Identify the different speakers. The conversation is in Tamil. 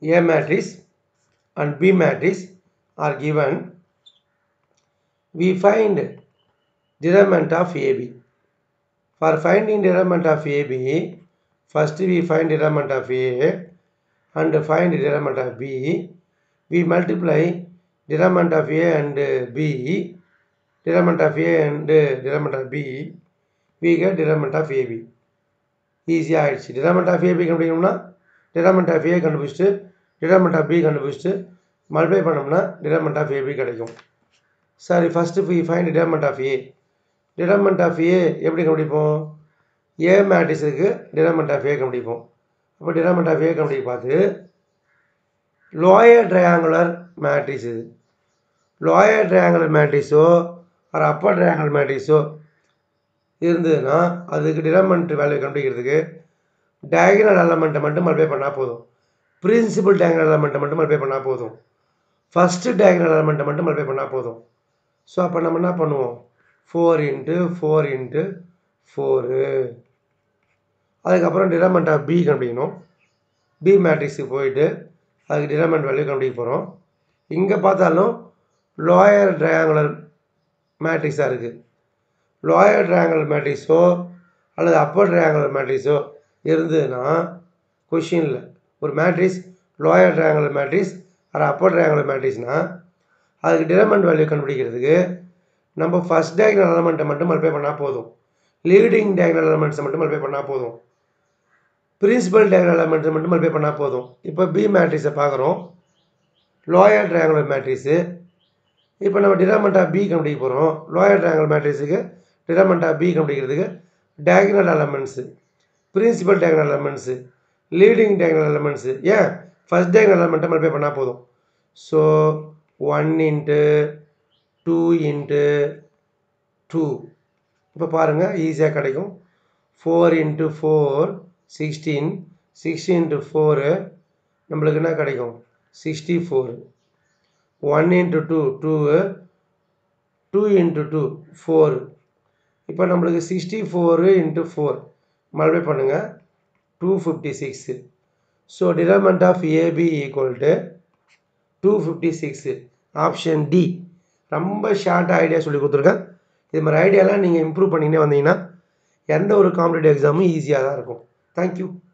Speaker 1: A matrix and B matrix are given, we find determinant of AB. For finding determinant of AB, first we find determinant of A and find determinant of B. We multiply determinant of A and B, determinant of A and determinant of B, we get determinant of AB. ஈஸியாக ஆயிடுச்சு டிட்டர்மெண்ட் ஆஃப் ஏபி கண்டுபிடிக்கணும்னா டிட்டர்மெண்ட் ஆஃப் ஏ கண்டுபிடிச்சிட்டு டிட்டர்மெண்ட் ஆஃப் பி கண்டுபிடிச்சிட்டு மல்டிப்ளை பண்ணோம்னா டிட்டர்மெண்ட் ஆஃப் ஏபி கிடைக்கும் சரி first we find determinant of A determinant of A எப்படி கண்டுபிடிப்போம் ஏ மேட்ரிக்ஸுக்கு டிட்டர்மெண்ட் ஆஃப் ஏ கண்டுபிடிப்போம் அப்போ டிட்டர்மெண்ட் ஆஃப் ஏ கண்டுபிடிக்க பார்த்து லோயர் ட்ரையாங்குலர் மேட்ரிக்ஸ் இது லோயர் ட்ரையாங்குலர் மேட்ரிக்ஸோ ஒரு அப்பர் ட்ரையாங்குலர் மேட்ரிக்ஸோ இருந்ததுன்னா அதுக்கு டிட்டர்மெண்ட் வேல்யூ கண்டுபிடிக்கிறதுக்கு டயகனல் எலமெண்ட்டை மட்டும் மல்டிப்ளை பண்ணால் போதும் பிரின்சிபல் டயகனல் எலமெண்ட்டை மட்டும் மல்டிப்ளை பண்ணால் போதும் ஃபஸ்ட்டு டயகனல் எலமெண்ட்டை மட்டும் மல்டிப்ளை பண்ணால் போதும் ஸோ அப்போ நம்ம என்ன பண்ணுவோம் four into four into four அதுக்கப்புறம் டிட்டர்மெண்ட் ஆஃப் பி கண்டுபிடிக்கணும் பி மேட்ரிக்ஸுக்கு போயிட்டு அதுக்கு டிட்டர்மெண்ட் வேல்யூ கண்டுபிடிக்க போகிறோம் இங்கே பார்த்தாலும் லோயர் ட்ரையாங்குலர் மேட்ரிக்ஸாக இருக்குது லோயர் ட்ரையாங்குலர் மேட்ரிக்ஸோ அல்லது அப்பர் ட்ரையாங்குலர் மேட்ரிக்ஸோ இருந்ததுன்னா கொஷினில் ஒரு மேட்ரிக்ஸ் லோயர் ட்ரையாங்குலர் மேட்ரிக்ஸ் அது அப்பர் ட்ரையாங்குலர் மேட்ரிக்ஸ்னால் அதுக்கு டிட்டர்மெண்ட் வேல்யூ கண்டுபிடிக்கிறதுக்கு நம்ம ஃபஸ்ட் டயக்னல் எலமெண்ட்டை மட்டும் மல்டிப்ளை பண்ணால் போதும் லீடிங் டயக்னல் எலமெண்ட்ஸை மட்டும் மல்டிப்ளை பண்ணால் போதும் பிரின்சிபல் டயக்னல் எலமெண்ட்ஸை மட்டும் மல்டிப்ளை பண்ணால் போதும் இப்போ பி மேட்ரிக்ஸை பார்க்குறோம் லோயர் ட்ரையாங்குலர் மேட்ரிக்ஸு இப்போ நம்ம டிட்டர்மெண்ட் ஆஃப் பி கண்டுபிடிக்க போகிறோம் லோயர் ட்ரையாங்குலர் மேட்ரிக்ஸுக்கு டிட்டர்மெண்ட் ஆஃப் பி கண்டுபிடிக்கிறதுக்கு diagonal elements principal diagonal elements leading diagonal elements ஏன் ஃபஸ்ட் டயக்னல் எலமெண்ட்டை மல்டிப்ளை பண்ணால் போதும் so one into two into two இப்போ பாருங்கள் ஈஸியாக கிடைக்கும் four into four sixteen sixteen into four நம்மளுக்கு என்ன கிடைக்கும் sixty four one into two two two into two four இப்போ நம்மளுக்கு sixty four into four multiply பண்ணுங்கள் two fifty six so determinant of AB equal to two fifty six option D ரொம்ப ஷார்ட்டாக ஐடியா சொல்லி கொடுத்துருக்கேன் இது மாதிரி ஐடியாலாம் நீங்கள் இம்ப்ரூவ் பண்ணினே வந்தீங்கன்னா எந்த ஒரு காம்படிட்டிவ் எக்ஸாமும் ஈஸியாக தான் இருக்கும் தேங்க்யூ